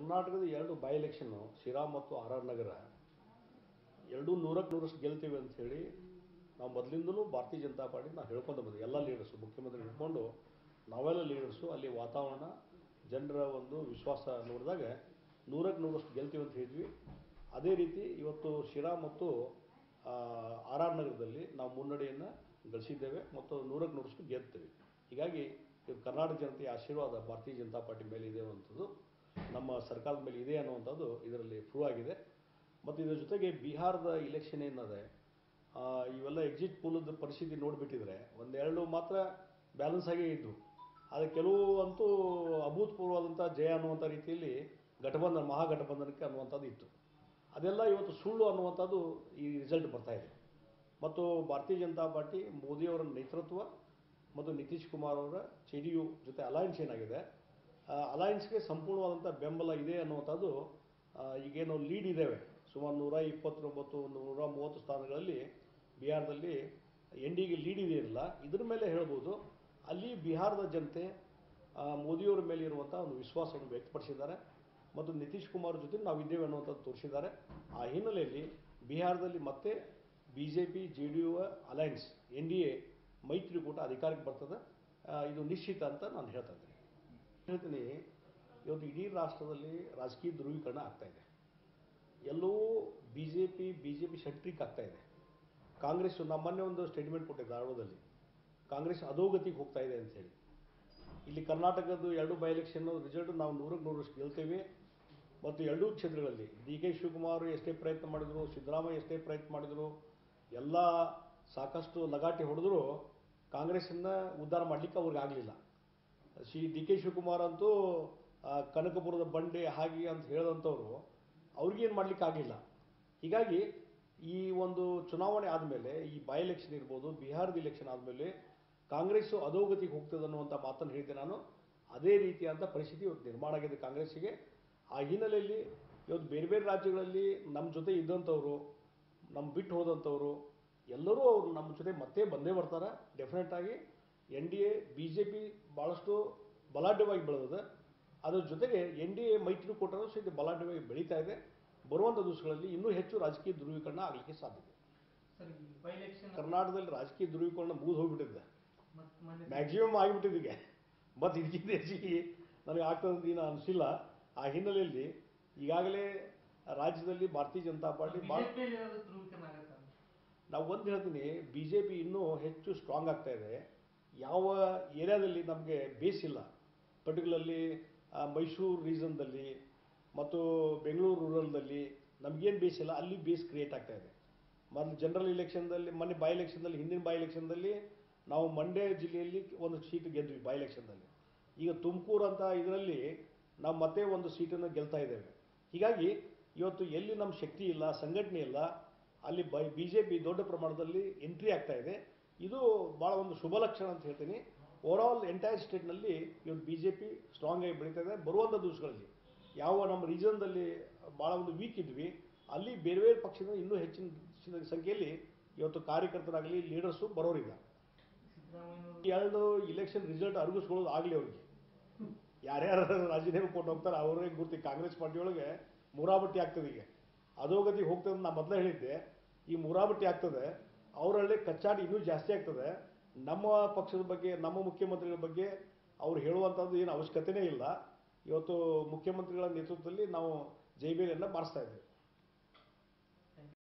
ಕರ್ನಾಟಕದ ಎರಡು by election Sira ಮತ್ತು ಆರ್ ಆರ್ ನಗರ ಎರಡೂ ನೂರಕ್ಕೆ ನೂರಷ್ಟು ಗೆಲ್ತೀವಿ ಅಂತ ಹೇಳಿ ನಾವು ಮೊದಲಿಂದಲೂ ಭಾರತೀಯ ಜನತಾ ಪಾರ್ಟಿ ನಾವು ಹೇಳ್ಕೊಂಡು ಬಂದ್ವಿ ಎಲ್ಲ ಲೀಡರ್ಸು ಮುಖ್ಯಮಂತ್ರಿ ಹಿಡ್ಕೊಂಡು ನಾವೆಲ್ಲ ಲೀಡರ್ಸು ಅಲ್ಲಿ ವಾತಾವರಣ ಜನರ ಒಂದು ವಿಶ್ವಾಸ ನೋಡಿದಾಗ ನೂರಕ್ಕೆ ನೂರಷ್ಟು ಗೆಲ್ತೀವಿ ಅಂತ ಹೇಳಿದ್ವಿ ಅದೇ ರೀತಿ ಇವತ್ತು ಶಿರಾ ಮತ್ತು ಆರ್ ಆರ್ ನಗರದಲ್ಲಿ ನಾವು ಮುನ್ನಡೆಯನ್ನು ಗಳಿಸಿದ್ದೇವೆ ಮತ್ತು ನೂರಕ್ಕೆ ನೂರಷ್ಟು ಗೆಲ್ತೇವೆ ಹೀಗಾಗಿ ಇವತ್ತು ಕರ್ನಾಟಕ ಜನತೆಯ ಆಶೀರ್ವಾದ ಭಾರತೀಯ ಜನತಾ ಪಾರ್ಟಿ ಮೇಲೆ ಇದೆ ಅನ್ನುವಂಥದ್ದು ನಮ್ಮ ಸರ್ಕಾರದ ಮೇಲೆ ಇದೆ ಅನ್ನುವಂಥದ್ದು ಇದರಲ್ಲಿ ಪ್ರೂವ್ ಆಗಿದೆ ಮತ್ತು ಇದರ ಜೊತೆಗೆ ಬಿಹಾರದ ಇಲೆಕ್ಷನ್ ಏನದೆ ಆ, ಇವೆಲ್ಲ ಎಕ್ಸಿಟ್ ಪೋಲದ ಪರಿಸ್ಥಿತಿ ನೋಡಿಬಿಟ್ಟಿದ್ರೆ ಒಂದೆರಡು ಮಾತ್ರ ಬ್ಯಾಲೆನ್ಸ್ ಆಗೇ ಇದ್ದು ಆದರೆ ಕೆಲವು ಅಂತೂ ಅಭೂತಪೂರ್ವವಾದಂಥ ಜಯ ಅನ್ನುವಂಥ ರೀತಿಯಲ್ಲಿ ಘಟಬಂಧನ ಮಹಾಗಠಬಂಧನಕ್ಕೆ ಅನ್ನುವಂಥದ್ದು ಇತ್ತು ಅದೆಲ್ಲ ಇವತ್ತು ಸುಳ್ಳು ಅನ್ನುವಂಥದ್ದು ಈ ರಿಸಲ್ಟ್ ಬರ್ತಾ ಇದೆ ಮತ್ತು ಭಾರತೀಯ ಜನತಾ ಪಾರ್ಟಿ ಮೋದಿಯವರ ನೇತೃತ್ವ ಮತ್ತು ನಿತೀಶ್ ಕುಮಾರ್ ಅವರ ಜೆ ಡಿ ಯು ಜೊತೆ ಅಲಯನ್ಸ್ ಏನಾಗಿದೆ ಆ ಅಲಯನ್ಸ್ಗೆ ಸಂಪೂರ್ಣವಾದಂಥ ಬೆಂಬಲ ಇದೆ ಅನ್ನುವಂಥದ್ದು ಆ, ಈಗೇನು ಲೀಡ್ ಇದ್ದೇವೆ ಸುಮಾರು ನೂರ ಇಪ್ಪತ್ತೊಂಬತ್ತು ನೂರ ಮೂವತ್ತು ಸ್ಥಾನಗಳಲ್ಲಿ ಬಿಹಾರದಲ್ಲಿ ಎನ್ ಡಿಗೆ ಲೀಡ್ ಇದೆಯಲ್ಲ ಇದ್ರ ಮೇಲೆ ಹೇಳ್ಬೋದು ಅಲ್ಲಿ ಬಿಹಾರದ ಜನತೆ ಆ, ಮೋದಿಯವರ ಮೇಲೆ ಇರುವಂಥ ಒಂದು ವಿಶ್ವಾಸವನ್ನು ವ್ಯಕ್ತಪಡಿಸಿದ್ದಾರೆ ಮತ್ತು ನಿತೀಶ್ ಕುಮಾರ್ ಜೊತೆ ನಾವಿದ್ದೇವೆ ಅನ್ನುವಂಥದ್ದು ತೋರಿಸಿದ್ದಾರೆ ಆ ಹಿನ್ನೆಲೆಯಲ್ಲಿ ಬಿಹಾರದಲ್ಲಿ ಮತ್ತೆ B J P J D U alliance N D A ಮೈತ್ರಿಕೂಟ ಅಧಿಕಾರಕ್ಕೆ ಬರ್ತದೆ ಆ, ಇದು ನಿಶ್ಚಿತ ಅಂತ ನಾನು ಹೇಳ್ತಾ ಇದ್ದೀನಿ ಹೇಳ್ತೀನಿ ಇವತ್ತು ಇಡೀ ರಾಷ್ಟ್ರದಲ್ಲಿ ರಾಜಕೀಯ ಧ್ರುವೀಕರಣ ಆಗ್ತಾ ಇದೆ ಎಲ್ಲವೂ B J P B J P centric ಆಗ್ತಾ ಇದೆ ಕಾಂಗ್ರೆಸ್ ನಮ್ಮ ಮೊನ್ನೆ ಒಂದು ಸ್ಟೇಟ್ಮೆಂಟ್ ಕೊಟ್ಟೆ ಧಾರವಾಡದಲ್ಲಿ ಕಾಂಗ್ರೆಸ್ ಅಧೋಗತಿಗೆ ಹೋಗ್ತಾ ಇದೆ ಅಂತ ಹೇಳಿ ಇಲ್ಲಿ ಕರ್ನಾಟಕದ ಎರಡು ಬೈ ಎಲೆಕ್ಷನ್ ರಿಸಲ್ಟ್ ನಾವು ನೂರಕ್ಕೆ ನೂರಷ್ಟು ಗೆಲ್ತೇವೆ ಮತ್ತು ಎರಡೂ ಕ್ಷೇತ್ರಗಳಲ್ಲಿ ಡಿ ಕೆ ಶಿವಕುಮಾರ್ ಎಷ್ಟೇ ಪ್ರಯತ್ನ ಮಾಡಿದರು ಸಿದ್ದರಾಮಯ್ಯ ಎಷ್ಟೇ ಪ್ರಯತ್ನ ಮಾಡಿದರು ಎಲ್ಲ ಸಾಕಷ್ಟು ಲಗಾಟೆ ಹೊಡೆದ್ರು ಕಾಂಗ್ರೆಸ್ಸನ್ನು ಉದ್ಧಾರ ಮಾಡಲಿಕ್ಕೆ ಅವ್ರಿಗೆ ಆಗಲಿಲ್ಲ ಶ್ರೀ ಡಿ ಕೆ ಶಿವಕುಮಾರ್ ಅಂತೂ ಆ, ಕನಕಪುರದ ಬಂಡೆ ಹಾಗೆ ಅಂತ ಹೇಳಿದಂಥವ್ರು ಅವ್ರಿಗೇನು ಮಾಡ್ಲಿಕ್ಕೆ ಆಗಲಿಲ್ಲ ಹೀಗಾಗಿ ಈ ಒಂದು ಚುನಾವಣೆ ಆದಮೇಲೆ ಈ ಬೈ ಎಲೆಕ್ಷನ್ ಇರ್ಬೋದು ಬಿಹಾರದ ಇಲೆಕ್ಷನ್ ಆದಮೇಲೆ ಕಾಂಗ್ರೆಸ್ಸು ಅಧೋಗತಿಗೆ ಹೋಗ್ತದೆ ಅನ್ನುವಂಥ ಮಾತನ್ನು ಹೇಳಿದ್ದೆ ನಾನು ಅದೇ ರೀತಿಯಾದಂಥ ಪರಿಸ್ಥಿತಿ ಇವತ್ತು ನಿರ್ಮಾಣ ಆಗಿದೆ ಕಾಂಗ್ರೆಸ್ಸಿಗೆ ಆ ಹಿನ್ನೆಲೆಯಲ್ಲಿ ಇವತ್ತು ಬೇರೆ ಬೇರೆ ರಾಜ್ಯಗಳಲ್ಲಿ ನಮ್ಮ ಜೊತೆ ಇದ್ದಂಥವ್ರು ನಮ್ಮ ಬಿಟ್ಟು ಹೋದಂಥವ್ರು ಎಲ್ಲರೂ ಅವರು ನಮ್ಮ ಜೊತೆ ಮತ್ತೆ ಬಂದೇ ಬರ್ತಾರೆ ಡೆಫಿನೆಟ್ ಆಗಿ N D A B J P ಭಾಳಷ್ಟು ಬಲಾಢ್ಯವಾಗಿ ಬೆಳೆದಿದೆ ಅದರ ಜೊತೆಗೆ ಎನ್ ಡಿ ಎ ಮೈತ್ರಿಕೂಟನೂ ಸಹಿತ ಬಲಾಢ್ಯವಾಗಿ ಬೆಳೀತಾ ಇದೆ ಬರುವಂಥ ದಿವಸಗಳಲ್ಲಿ ಇನ್ನೂ ಹೆಚ್ಚು ರಾಜಕೀಯ ಧ್ರುವೀಕರಣ ಆಗಲಿಕ್ಕೆ ಸಾಧ್ಯತೆ ಸರ್ ಈ ಬೈ ಎಲೆಕ್ಷನ್ ಕರ್ನಾಟಕದಲ್ಲಿ ರಾಜಕೀಯ ಧ್ರುವೀಕರಣ ಮುಗಿದು ಹೋಗ್ಬಿಟ್ಟಿದೆ ಮತ್ ಮೊನ್ನೆ ಮ್ಯಾಕ್ಸಿಮಮ್ ಆಗಿಬಿಟ್ಟಿದೆ ಮತ್ತು ಇದಕ್ಕಿಂತ ಹೆಚ್ಚಿಗೆ ನನಗೆ ಆಗ್ತದೆ ಅಂತ ಏನು ಅನಿಸಿಲ್ಲ ಆ ಹಿನ್ನೆಲೆಯಲ್ಲಿ ಈಗಾಗಲೇ ರಾಜ್ಯದಲ್ಲಿ ಭಾರತೀಯ ಜನತಾ ಪಾರ್ಟಿ ಭಾಳ ಬಿಜೆಪಿಯಲ್ಲಿ ಏನಾದ್ರು ಧ್ರುವೀಕರಣ ಆಗತ್ತ ನಾವು ಒಂದು ಹೇಳ್ತೀನಿ ಬಿ ಜೆ ಪಿ ಇನ್ನೂ ಹೆಚ್ಚು ಸ್ಟ್ರಾಂಗ್ ಆಗ್ತಾ ಇದೆ ಯಾವ ಏರಿಯಾದಲ್ಲಿ ನಮಗೆ ಬೇಸ್ ಇಲ್ಲ ಪರ್ಟಿಕ್ಯುಲರ್ಲಿ ಮೈಸೂರು ರೀಸನ್ದಲ್ಲಿ ಮತ್ತು ಬೆಂಗಳೂರು ರೂರಲ್ದಲ್ಲಿ ನಮಗೇನು ಬೇಸ್ ಇಲ್ಲ ಅಲ್ಲಿ ಬೇಸ್ ಕ್ರಿಯೇಟ್ ಆಗ್ತಾ ಇದೆ ಮೊದಲು ಜನರಲ್ ಇಲೆಕ್ಷನ್ದಲ್ಲಿ ಮೊನ್ನೆ ಬೈ ಎಲೆಕ್ಷನ್ದಲ್ಲಿ ಹಿಂದಿನ ಬೈ ಎಲೆಕ್ಷನ್ದಲ್ಲಿ ನಾವು ಮಂಡ್ಯ ಜಿಲ್ಲೆಯಲ್ಲಿ ಒಂದು ಸೀಟ್ ಗೆದ್ವಿ ಬೈ ಎಲೆಕ್ಷನ್ದಲ್ಲಿ ಈಗ ತುಮಕೂರು ಅಂತ ಇದರಲ್ಲಿ ನಾವು ಮತ್ತೆ ಒಂದು ಸೀಟನ್ನು ಗೆಲ್ತಾ ಇದ್ದೇವೆ ಹೀಗಾಗಿ ಇವತ್ತು ಎಲ್ಲಿ ನಮ್ಮ ಶಕ್ತಿ ಇಲ್ಲ ಸಂಘಟನೆ ಇಲ್ಲ ಅಲ್ಲಿ ಬೈ ಬಿ ಜೆ ಪಿ ದೊಡ್ಡ ಪ್ರಮಾಣದಲ್ಲಿ ಎಂಟ್ರಿ ಆಗ್ತಾ ಇದೆ ಇದು ಭಾಳ ಒಂದು ಶುಭ ಲಕ್ಷಣ ಅಂತ ಹೇಳ್ತೀನಿ ಓವರಾಲ್ ಎಂಟೈರ್ ಸ್ಟೇಟ್ನಲ್ಲಿ ಇವತ್ತು ಬಿ ಜೆ ಪಿ ಸ್ಟ್ರಾಂಗ್ ಆಗಿ ಬೆಳೀತಾ ಇದೆ ಬರುವಂಥ ದಿವಸಗಳಲ್ಲಿ ಯಾವ ನಮ್ಮ ರೀಜನ್ದಲ್ಲಿ ಭಾಳ ಒಂದು ವೀಕ್ ಇದ್ವಿ ಅಲ್ಲಿ ಬೇರೆ ಬೇರೆ ಪಕ್ಷದ ಇನ್ನೂ ಹೆಚ್ಚಿನ ಸಂಖ್ಯೆಯಲ್ಲಿ ಇವತ್ತು ಕಾರ್ಯಕರ್ತರಾಗಲಿ ಲೀಡರ್ಸು ಬರೋರಿದ್ದಾರೆ ಸಿದ್ದರಾಮಯ್ಯನವರು ಎರಡು ಇಲೆಕ್ಷನ್ ರಿಸಲ್ಟ್ ಅರಗಿಸ್ಕೊಳ್ಳೋದು ಆಗಲಿ ಅವ್ರಿಗೆ ಯಾರ್ಯಾರು ರಾಜೀನಾಮೆ ಕೊಟ್ಟು ಹೋಗ್ತಾರೆ ಅವರೇ ಗುರ್ತಿ ಕಾಂಗ್ರೆಸ್ ಪಾರ್ಟಿಯೊಳಗೆ ಮುರಾಬಟ್ಟಿ ಆಗ್ತದೆ ಈಗ ಅಧೋಗತಿ ಹೋಗ್ತದೆ ಅಂತ ನಾ ಮೊದಲೇ ಹೇಳಿದ್ದೆ ಈ ಮುರಾಬಟ್ಟಿ ಆಗ್ತದೆ ಅವರಲ್ಲಿ ಕಚ್ಚಾಟ ಇನ್ನೂ ಜಾಸ್ತಿ ಆಗ್ತದೆ ನಮ್ಮ ಪಕ್ಷದ ಬಗ್ಗೆ ನಮ್ಮ ಮುಖ್ಯಮಂತ್ರಿಗಳ ಬಗ್ಗೆ ಅವ್ರು ಹೇಳುವಂಥದ್ದು ಏನು ಅವಶ್ಯಕತೆನೇ ಇಲ್ಲ ಇವತ್ತು ಮುಖ್ಯಮಂತ್ರಿಗಳ ನೇತೃತ್ವದಲ್ಲಿ ನಾವು ಜೈಬೇರಿಯನ್ನು ಬಾರಿಸ್ತಾ ಇದ್ದೇವೆ